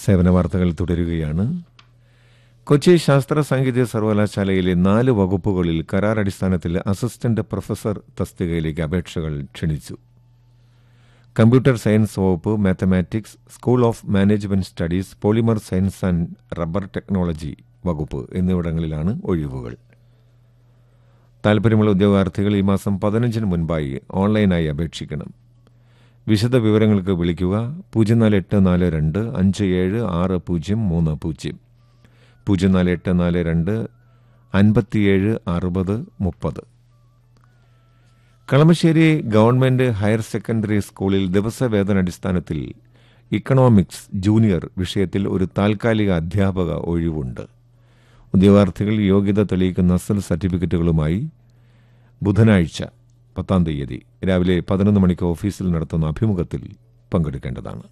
സേവന വാർത്തകൾ തുടരുകയാണ് കൊച്ചി ശാസ്ത്ര സാങ്കേതിക സർവകലാശാലയിലെ നാല് വകുപ്പുകളിൽ കരാർ അടിസ്ഥാനത്തിൽ അസിസ്റ്റന്റ് പ്രൊഫസർ തസ്തികയിലേക്ക് അപേക്ഷകൾ ക്ഷണിച്ചു കമ്പ്യൂട്ടർ സയൻസ് വകുപ്പ് mathematics school of management studies polymer science and rubber technology വകുപ്പ് എന്നിവിടങ്ങളിലാണ് ഒഴിവുകൾ താൽപ്പര്യമുള്ള ഉദ്യോഗാർത്ഥികൾ ഈ മാസം പതിനഞ്ചിന് മുൻപായി ഓൺലൈനായി അപേക്ഷിക്കണം വിശദ വിവരങ്ങൾക്ക് വിളിക്കുക പൂജ്യം നാല് എട്ട് നാല് രണ്ട് അഞ്ച് ഏഴ് ആറ് പൂജ്യം മൂന്ന് പൂജ്യം പൂജ്യം നാല് എട്ട് നാല് രണ്ട് അൻപത്തിയേഴ് അറുപത് മുപ്പത് കളമശ്ശേരി ഗവൺമെന്റ് ഹയർ സെക്കൻഡറി സ്കൂളിൽ ദിവസവേതനടിസ്ഥാനത്തിൽ ഇക്കണോമിക്സ് ജൂനിയർ വിഷയത്തിൽ ഒരു താൽക്കാലിക അധ്യാപക ഒഴിവുണ്ട് ഉദ്യോഗാർത്ഥികൾ യോഗ്യത തെളിയിക്കുന്ന അസൽ സർട്ടിഫിക്കറ്റുകളുമായി ബുധനാഴ്ച പത്താം തീയതി രാവിലെ പതിനൊന്ന് മണിക്ക് ഓഫീസിൽ നടത്തുന്ന അഭിമുഖത്തിൽ പങ്കെടുക്കേണ്ടതാണ്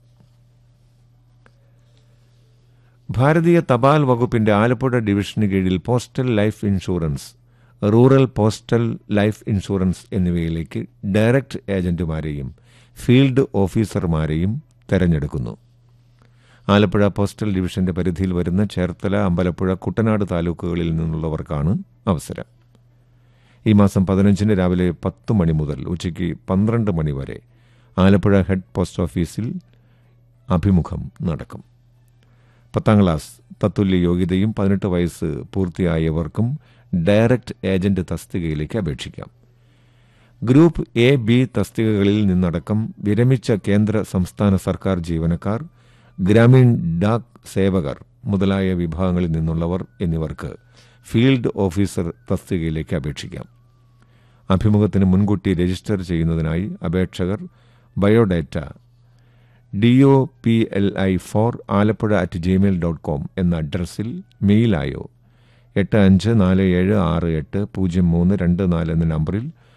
ഭാരതീയ തപാൽ വകുപ്പിന്റെ ആലപ്പുഴ ഡിവിഷന് കീഴിൽ postal life insurance rural postal life insurance എന്നിവയിലേക്ക് ഡയറക്ട് ഏജന്റുമാരെയും ഫീൽഡ് ഓഫീസർമാരെയും തെരഞ്ഞെടുക്കുന്നു ആലപ്പുഴ പോസ്റ്റൽ ഡിവിഷന്റെ പരിധിയിൽ വരുന്ന ചേർത്തല അമ്പലപ്പുഴ കുട്ടനാട് താലൂക്കുകളിൽ നിന്നുള്ളവർക്കാണ് അവസരം ഈ മാസം പതിനഞ്ചിന് രാവിലെ പത്ത് മണി മുതൽ ഉച്ചയ്ക്ക് പന്ത്രണ്ട് മണി വരെ ആലപ്പുഴ ഹെഡ് പോസ്റ്റ് ഓഫീസിൽ അഭിമുഖം നടക്കും പത്താം ക്ലാസ് തത്തുല്യ യോഗ്യതയും പതിനെട്ട് വയസ്സ് പൂർത്തിയായവർക്കും ഡയറക്ട് ഏജന്റ് തസ്തികയിലേക്ക് അപേക്ഷിക്കാം ഗ്രൂപ്പ് എ ബി തസ്തികകളിൽ നിന്നടക്കം വിരമിച്ച കേന്ദ്ര സംസ്ഥാന സർക്കാർ ജീവനക്കാർ ഗ്രാമീൺ ഡാക് സേവകർ മുതലായ വിഭാഗങ്ങളിൽ നിന്നുള്ളവർ എന്നിവർക്ക് ഫീൽഡ് ഓഫീസർ തസ്തികയിലേക്ക് അപേക്ഷിക്കാം അഭിമുഖത്തിന് മുൻകൂട്ടി രജിസ്റ്റർ ചെയ്യുന്നതിനായി അപേക്ഷകർ biodata D O P L I four Alappuzha at Gmail dot com എന്ന അഡ്രസ്സിൽ മെയിലായോ എട്ട് അഞ്ച് നാല് ഏഴ് ആറ് എട്ട് പൂജ്യം മൂന്ന് രണ്ട് നാല് എന്ന നമ്പറിൽ